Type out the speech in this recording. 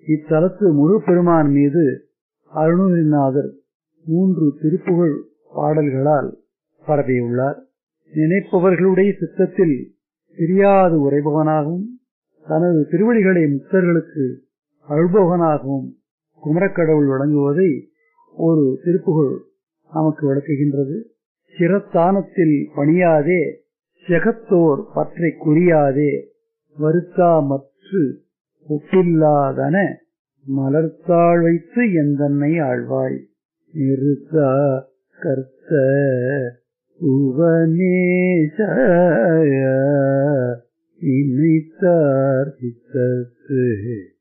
இத்தலத்து முருகப்பெருமான் மீது அருணகிரிநாதர் மூன்று திருப்புகழ் பாடல்களால் பரப்பியுள்ளார் நினைப்பவர்களுடைய சித்தத்தில் பிரியாது உரைபவனாகவும் தனது திருவடிகளை முக்தர்களுக்கு அழுபவனாகவும் குமரக்கடவுள் வழங்குவதை ஒரு திருப்புகழ் நமக்கு விளக்குகின்றது சிரத்தானத்தில் பணியாதே செகத்தோர் பற்றை குறியாதே வருத்தா மற்று ஒப்பில்லாதன மலர்த்தாள் வைத்து எந்தன்னை ஆழ்வாய் நிறுத்தா கர்த்த உவனேச நினைத்தார் சித்தத்து